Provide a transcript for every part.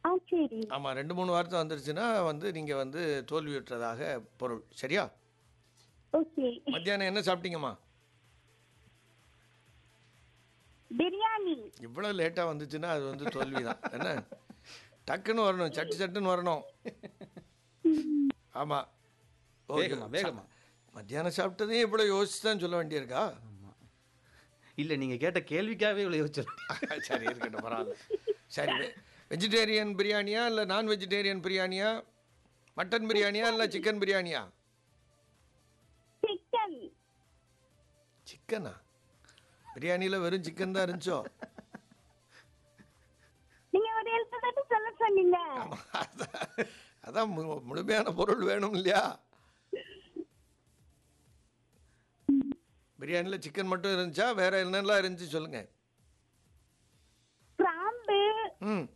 ஆ சரி ஆமாம் ரெண்டு மூணு வார்த்தை வந்துருச்சுன்னா வந்து நீங்கள் வந்து தோல்வியுற்றதாக பொருள் சரியா ஓகே மத்தியானம் என்ன சாப்பிட்டீங்கம்மா பிரியாணி இவ்வளோ லேட்டாக வந்துச்சுன்னா அது வந்து தோல்வி தான் என்ன டக்குன்னு வரணும் சட்டு சட்டுன்னு வரணும் ஆமாம் வேகமா வேகமா மத்தியானம் சாப்பிட்டதையும் இவ்வளோ யோசிச்சு தான் சொல்ல வேண்டியிருக்கா ஆமா இல்ல நீங்க கேட்ட கேள்விக்காகவே இவ்வளவு யோசிச்சு சரி இருக்கட்டும் பரவாயில்ல சரி வெஜிடேரியன் பிரியாணியா இல்லை நான் வெஜிடேரியன் பிரியாணியா மட்டன் பிரியாணியா இல்லை சிக்கன் பிரியாணியா சிக்கன் சிக்கனா பிரியாணியில் வெறும் சிக்கன் தான் இருந்துச்சோ நீங்க ஒரு எழுத்து சொல்ல சொன்னீங்க ஆமா, அதான் அதான் மு- முழுமையான பொருள் வேணும் இல்லையா பிரியாணியில் சிக்கன் மட்டும் இருந்துச்சா வேற என்னெல்லாம் இருந்துச்சு சொல்லுங்க பிராம்பு ம்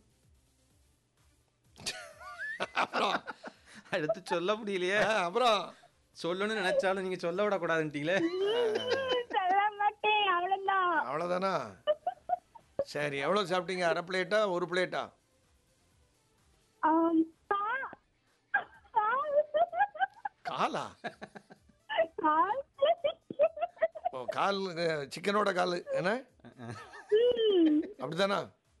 அப்புறம் அடுத்து சொல்ல முடியலையே ஆ, அப்புறம் சொல்லணும்னு நினைச்சாலும் நீங்க சொல்ல விடக்கூடாதுன்ட்டீங்களே ம், சொல்ல மாட்டேன் அவ்வளவுதான் அவ்வளோதானா சரி எவ்வளோ சாப்பிட்டீங்க அரை பிளேட்டா ஒரு பிளேட்டா ஆம், கா- கால். காலா கால். ஓ கால் அஹ், சிக்கனோட கால் என்ன ம், அப்படிதானா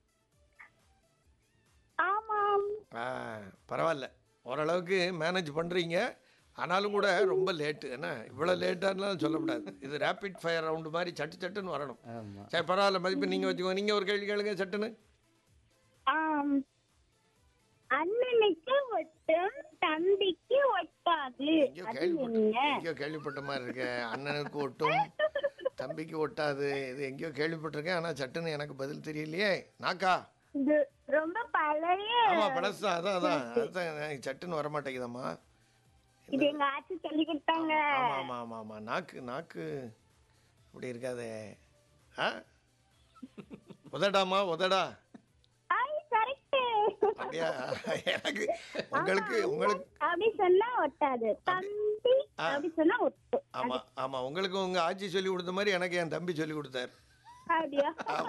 ஆமாம் ஆ பரவாயில்ல ஓரளவுக்கு மேனேஜ் பண்ணுறீங்க ஆனாலும் கூட ரொம்ப லேட்டு என்ன இவ்வளோ லேட்டானாலும் சொல்லக்கூடாது இது ரேபிட் ஃபயர் ரவுண்டு மாதிரி சட்டு சட்டுன்னு வரணும் ஆமா சரி பரவாயில்ல மதிப்பு நீங்கள் வச்சுக்கோங்க நீங்கள் ஒரு கேள்வி கேளுங்க சட்டுன்னு ஆம். அண்ணனுக்கு ஒட்டும் தம்பிக்கு ஒட்டாது எங்கேயோ அது கேள்விப்பட்ட என்ன எங்கேயோ கேள்விப்பட்ட மாதிரி இருக்கு அண்ணனுக்கு ஒட்டும் தம்பிக்கு ஒட்டாது இது எங்கேயோ கேள்விப்பட்டிருக்கேன் ஆனால் சட்டுன்னு எனக்கு பதில் தெரியலையே நாக்கா இது ரொம்ப பழைய ஆமாம் பழசு தான் அதான் அதான் அதுதான் எனக்கு சட்டுன்னு வர மாட்டேங்குதம்மா இது எங்க ஆட்சி சொல்லி கொடுத்தாங்க ஆமாம் ஆமாம் ஆமாம் ஆமாம் நாக்கு நாக்கு இப்படி இருக்காதே ஆ உதடாமா உதடா ஐ கரெக்ட் அப்படியா எனக்கு உங்களுக்கு உங்களுக்கு அப்படி சொன்னா ஒட்டாது தம்பி அப்படி சொன்னா ஒட்டும் ஆமாம் ஆமாம் உங்களுக்கு உங்கள் ஆட்சி சொல்லி கொடுத்த மாதிரி எனக்கு என் தம்பி சொல்லி கொடுத்தாரு அப்படியா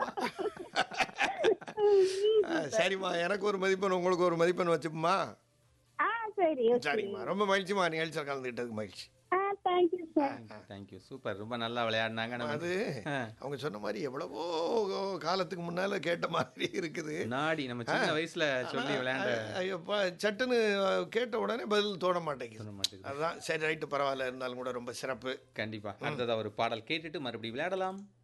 ஆ, சரிம்மா எனக்கு ஒரு மதிப்பெண் உங்களுக்கு ஒரு மதிப்பெண் வச்சுப்போமா ஆ சரி ஓகே சரிங்கம்மா ரொம்ப மகிழ்ச்சிமா நிகழ்ச்சியில் கலந்துக்கிட்டதுக்கு மகிழ்ச்சி ah thank you sir thank you super ரொம்ப நல்லா விளையாடினாங்க நம்ம அது அவங்க சொன்ன மாதிரி எவ்வளவோ காலத்துக்கு முன்னால கேட்ட மாதிரி இருக்குது நாடி நம்ம சின்ன வயசுல சொல்லி விளையாண்ட ஐயோப்பா சட்டுன்னு கேட்ட உடனே பதில் தோண மாட்டேங்குது சொல்ல மாட்டேங்குது அதுதான் சரி ரைட்டு பரவாயில்ல இருந்தாலும் கூட ரொம்ப சிறப்பு கண்டிப்பா அடுத்ததா ஒரு பாடல் கேட்டுட்டு மறுபடியும் விளையாடலாம்